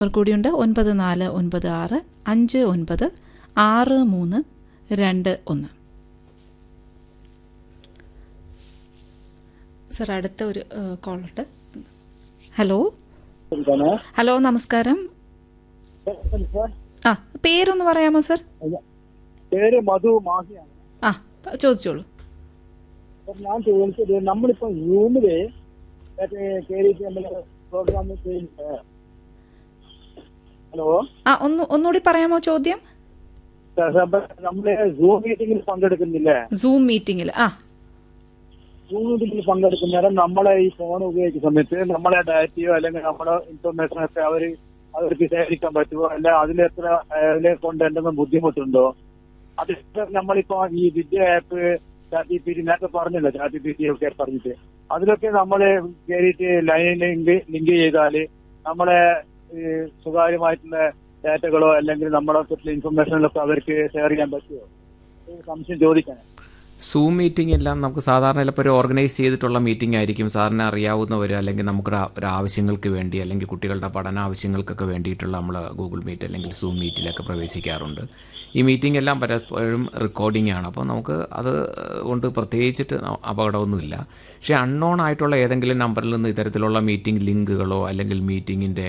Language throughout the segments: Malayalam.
നമ്പർ കൂടിയുണ്ട് ഒൻപത് നാല് ഒൻപത് ആറ് അഞ്ച് ഒൻപത് ആറ് മൂന്ന് രണ്ട് ഒന്ന് സർ അടുത്ത ഒരു കോളുണ്ട് ഹലോ ഹലോ നമസ്കാരം ആ പേരൊന്ന് പറയാമോ സർ പേര് മധു മാഹിയാണ് ആ പ- ചോദിച്ചോളൂ അപ്പൊ ഞാൻ ചോദിച്ചത് നമ്മളിപ്പോ സൂമില് കയറിയിട്ട് നമ്മള് പ്രോഗ്രാം ചെയ്യുന്നത് ഹലോ ആ ഒന്ന് ഒന്നുകൂടി പറയാമോ ചോദ്യം അപ്പൊ നമ്മള് സൂം മീറ്റിംഗിൽ പങ്കെടുക്കുന്നില്ലേ സൂം മീറ്റിംഗിൽ ആ സൂം മീറ്റിംഗിൽ പങ്കെടുക്കുന്ന നേരം നമ്മളെ ഈ ഫോൺ ഉപയോഗിക്കുന്ന സമയത്ത് നമ്മളെ ഡാറ്റയോ അല്ലെങ്കിൽ നമ്മുടെ ഇൻഫർമേഷൻ ഒക്കെ അവര് അവർക്ക് ശേഖരിക്കാൻ പറ്റുമോ അല്ല അതിലെത്ര അതിലെ കൊണ്ട് എന്തെങ്കിലും ബുദ്ധിമുട്ടുണ്ടോ അത് നമ്മളിപ്പോ ഈ വിദ്യ ആപ്പ് ചാറ്റി പി ടി നേരത്തെ പറഞ്ഞല്ലോ ചാറ്റി പി ടി ഒക്കെ പറഞ്ഞിട്ട് അതിലൊക്കെ നമ്മള് കയറിയിട്ട് ലൈൻ ലിങ്ക് ലിങ്ക് ചെയ്താല് നമ്മളെ ഈ സ്വകാര്യമായിട്ടുള്ള ഡാറ്റകളോ അല്ലെങ്കിൽ നമ്മളെ കുറിച്ചുള്ള ഇൻഫർമേഷനിലൊക്കെ അവർക്ക് ഷെയർ ചെയ്യാൻ പറ്റുമോ ഒരു സംശയം ചോദിക്കാൻ സൂം മീറ്റിംഗ് എല്ലാം നമുക്ക് സാധാരണ ചിലപ്പോൾ ഒരു ഓർഗനൈസ് ചെയ്തിട്ടുള്ള മീറ്റിംഗ് ആയിരിക്കും സാറിന് അറിയാവുന്നവർ അല്ലെങ്കിൽ നമുക്ക് ഒരു ആവശ്യങ്ങൾക്ക് വേണ്ടി അല്ലെങ്കിൽ കുട്ടികളുടെ പഠന ആവശ്യങ്ങൾക്കൊക്കെ വേണ്ടിയിട്ടുള്ള നമ്മൾ ഗൂഗിൾ മീറ്റ് അല്ലെങ്കിൽ സൂം മീറ്റിലൊക്കെ പ്രവേശിക്കാറുണ്ട് ഈ മീറ്റിംഗ് എല്ലാം പലപ്പോഴും റെക്കോർഡിംഗ് ആണ് അപ്പോൾ നമുക്ക് അത് കൊണ്ട് പ്രത്യേകിച്ചിട്ട് അപകടമൊന്നുമില്ല പക്ഷേ അൺനോൺ ആയിട്ടുള്ള ഏതെങ്കിലും നമ്പറിൽ നിന്ന് ഇത്തരത്തിലുള്ള മീറ്റിംഗ് ലിങ്കുകളോ അല്ലെങ്കിൽ മീറ്റിങ്ങിൻ്റെ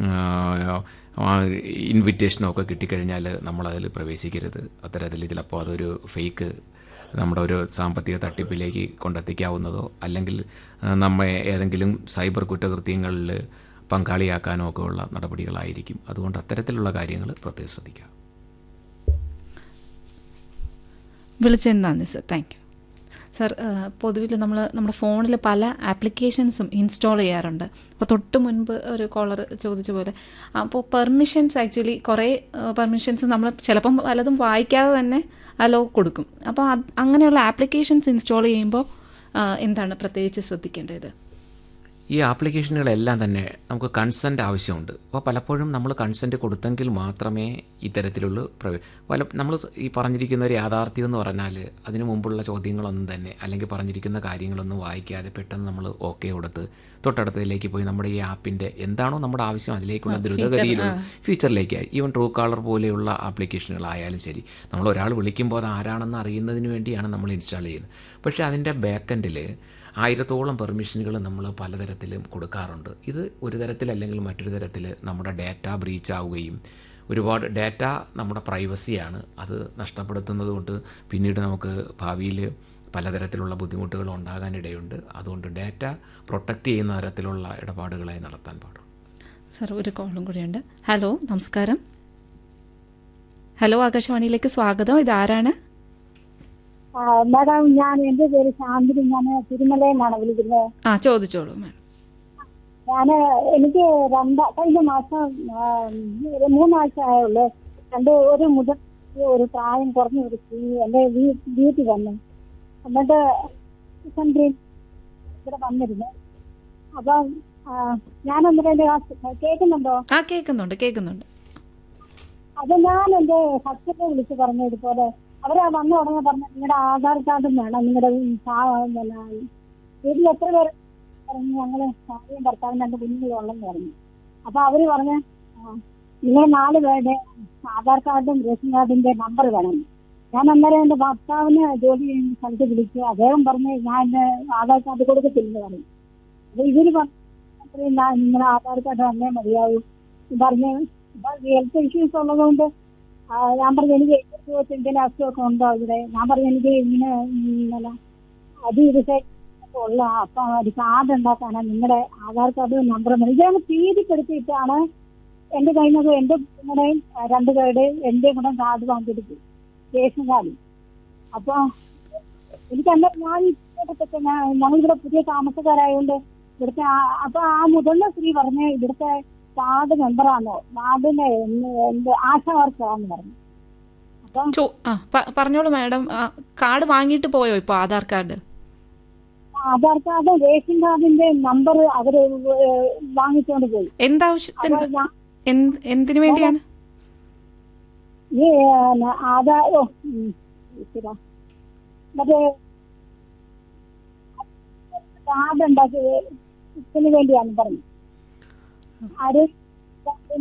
ഇൻവിറ്റേഷനോ ഒക്കെ കിട്ടിക്കഴിഞ്ഞാൽ നമ്മളതിൽ പ്രവേശിക്കരുത് അത്തരത്തിൽ ചിലപ്പോൾ അതൊരു ഫേക്ക് നമ്മുടെ ഒരു സാമ്പത്തിക തട്ടിപ്പിലേക്ക് കൊണ്ടെത്തിക്കാവുന്നതോ അല്ലെങ്കിൽ ആ, നമ്മെ ഏതെങ്കിലും സൈബർ കുറ്റകൃത്യങ്ങളിൽ പങ്കാളിയാക്കാനോ ഒക്കെ ഉള്ള നടപടികളായിരിക്കും അതുകൊണ്ട് അത്തരത്തിലുള്ള കാര്യങ്ങൾ പ്രത്യേകം ശ്രദ്ധിക്കുക വിളിച്ചതിന് നന്ദി സർ താങ്ക് യു സർ പൊതുവിൽ നമ്മൾ നമ്മുടെ ഫോണിൽ പല ആപ്ലിക്കേഷൻസും ഇൻസ്റ്റാൾ ചെയ്യാറുണ്ട് അപ്പോൾ തൊട്ട് മുൻപ് ഒരു കോളർ ചോദിച്ച പോലെ അപ്പോൾ പെർമിഷൻസ് ആക്ച്വലി കുറേ പെർമിഷൻസ് നമ്മൾ ചിലപ്പം പലതും വായിക്കാതെ തന്നെ അലോ കൊടുക്കും അപ്പോൾ അത് അങ്ങനെയുള്ള ആപ്ലിക്കേഷൻസ് ഇൻസ്റ്റാൾ ചെയ്യുമ്പോൾ ആ, എന്താണ് പ്രത്യേകിച്ച് ശ്രദ്ധിക്കേണ്ടത് ഈ ആപ്ലിക്കേഷനുകളെല്ലാം തന്നെ നമുക്ക് കൺസെൻറ്റ് ആവശ്യമുണ്ട് അപ്പോൾ പലപ്പോഴും നമ്മൾ കൺസെൻറ്റ് കൊടുത്തെങ്കിൽ മാത്രമേ ഇത്തരത്തിലുള്ള പ്രവേ പല നമ്മൾ ഈ പറഞ്ഞിരിക്കുന്ന ഒരു യാഥാർത്ഥ്യം എന്ന് പറഞ്ഞാൽ അതിനു മുമ്പുള്ള ചോദ്യങ്ങളൊന്നും തന്നെ അല്ലെങ്കിൽ പറഞ്ഞിരിക്കുന്ന കാര്യങ്ങളൊന്നും വായിക്കാതെ പെട്ടെന്ന് നമ്മൾ ഓക്കെ കൊടുത്ത് തൊട്ടടുത്തതിലേക്ക് പോയി നമ്മുടെ ഈ ആപ്പിൻ്റെ എന്താണോ നമ്മുടെ ആവശ്യം അതിലേക്കുള്ള ദ്രുതഗതിയിലുള്ള ഫീച്ചറിലേക്ക് ഈവൻ ട്രൂ കാളർ പോലെയുള്ള ആപ്ലിക്കേഷനുകളായാലും ശരി നമ്മൾ ഒരാൾ വിളിക്കുമ്പോൾ അത് ആരാണെന്ന് അറിയുന്നതിന് വേണ്ടിയാണ് നമ്മൾ ഇൻസ്റ്റാൾ ചെയ്യുന്നത് പക്ഷേ അതിൻ്റെ ബാക്കെൻഡിൽ ആയിരത്തോളം പെർമിഷനുകൾ നമ്മൾ പലതരത്തിലും കൊടുക്കാറുണ്ട് ഇത് ഒരു തരത്തിലല്ലെങ്കിൽ മറ്റൊരു തരത്തിൽ നമ്മുടെ ഡാറ്റ ബ്രീച്ച് ആവുകയും ഒരുപാട് ഡാറ്റ നമ്മുടെ പ്രൈവസിയാണ് അത് നഷ്ടപ്പെടുത്തുന്നത് കൊണ്ട് പിന്നീട് നമുക്ക് ഭാവിയിൽ പലതരത്തിലുള്ള ബുദ്ധിമുട്ടുകൾ ഉണ്ടാകാനിടയുണ്ട് അതുകൊണ്ട് ഡാറ്റ പ്രൊട്ടക്റ്റ് ചെയ്യുന്ന തരത്തിലുള്ള ഇടപാടുകളായി നടത്താൻ പാടുള്ളൂ സർ ഒരു കോളും കൂടിയുണ്ട് ഹലോ നമസ്കാരം ഹലോ ആകാശവാണിയിലേക്ക് സ്വാഗതം ഇതാരാണ് ആ, മാഡം ഞാൻ എന്റെ പേര് ശാന്തിനി ഞാൻ തിരുമലയിൽ നിന്നാണ് വിളിക്കുന്നത് ആ ചോദിച്ചോളൂ മാം ഞാൻ എനിക്ക് രണ്ടാ കഴിഞ്ഞ മാസം ആ, ഒരു മൂന്നാഴ്ച ആയുള്ളൂ രണ്ട് ഒരു മുതൽ ഒരു പ്രായം കുറഞ്ഞ ഒരു സ്ത്രീ എന്റെ വീ- വീട്ടിൽ വന്നു എന്നിട്ട് സെൻട്രിൽ ഇവിടെ വന്നിരുന്നു അപ്പം ആ, ഞാൻ എന്നിട്ട് എന്റെ ഹസ്- കേൾക്കുന്നുണ്ടോ ആ കേൾക്കുന്നുണ്ട് കേൾക്കുന്നുണ്ട് അത് ഞാൻ എന്റെ ഹസ്ബൻഡിനെ വിളിച്ച് പറഞ്ഞു ഇതുപോലെ അവരാ വന്ന ഉടനെ പറഞ്ഞു നിങ്ങളുടെ ആധാർ കാർഡും വേണം നിങ്ങളുടെ പിന്നെ വീട്ടിൽ എത്ര പേര് പറഞ്ഞു ഞങ്ങള് ഭാര്യയും ഭർത്താവും രണ്ട് കുഞ്ഞുങ്ങളുള്ളെന്ന് പറഞ്ഞു അപ്പൊ അവര് പറഞ്ഞു നിങ്ങൾ നാല് പേരുടെ ആധാർ കാർഡും റേഷൻ കാർഡിന്റെ നമ്പർ വേണം ഞാൻ അന്നേരം എന്റെ ഭർത്താവിന് ജോലി ചെയ്യുന്ന സ്ഥലത്ത് വിളിച്ചു അദ്ദേഹം പറഞ്ഞു ഞാൻ എന്റെ ആധാർ കാർഡ് കൊടുക്കത്തില്ലെന്ന് പറഞ്ഞു അപ്പൊ ഇവര് പറഞ്ഞു ഞാൻ നിങ്ങളുടെ ആധാർ കാർഡ് വന്നേ മതിയാവും പറഞ്ഞു ഹെൽത്ത് ഇഷ്യൂസ് ഉള്ളതുകൊണ്ട് ആ, ഞാൻ പറഞ്ഞു എനിക്ക് എഴുപത്തി എന്തെങ്കിലും അസുഖമൊക്കെ ഉണ്ടോ ഇവിടെ ഞാൻ പറഞ്ഞു എനിക്ക് ഇങ്ങനെ ഇങ്ങനെ അത് ഇത് ഉള്ള അപ്പൊ ഒരു കാർഡ് ഉണ്ടാക്കാനാണ് നിങ്ങളുടെ ആധാർ കാർഡ് നമ്പർ ഇതാണ് ഭീതിപ്പെടുത്തിയിട്ടാണ് എന്റെ കയ്യിൽ നിന്ന് എന്റെ നിങ്ങളുടെയും രണ്ട് പേരുടെ എന്റെ കൂടെ കാർഡ് വാങ്ങിയെടുത്തു റേഷൻ കാർഡ് അപ്പൊ എനിക്ക് അല്ല ഞാൻ ഇവിടുത്തെ ഞാൻ ഞങ്ങളിവിടെ പുതിയ താമസക്കാരായതുകൊണ്ട് ഇവിടുത്തെ ആ- അപ്പൊ ആ മുതിർന്ന സ്ത്രീ പറഞ്ഞ ഇവിടുത്തെ വാർഡ് മെമ്പറാണോ വാർഡിന്റെ എന്ത് എന്ത് ആശാ വർക്കാന്ന് പറഞ്ഞു അപ്പൊ ചോ ആ പ- പറഞ്ഞോളൂ മാഡം ആ, കാർഡ് വാങ്ങിയിട്ട് പോയോ ഇപ്പോൾ Aadhaar card Aadhaar card ration കാർഡിന്റെ നമ്പർ അവര് ഏഹ് വാങ്ങിച്ചുകൊണ്ട് പോയി എന്താവശ്യത്തിന് അപ്പൊ ഞാൻ എന്ത് എന്തിനു വേണ്ടിയാണ് ഈ ഏഹ്, ആധാർ ഓ ഉം, ഇച്ചിരി. മറ്റേ കാർഡ് ഉണ്ടാക്കി ഇതിന് വേണ്ടിയാണ് പറഞ്ഞു ആര്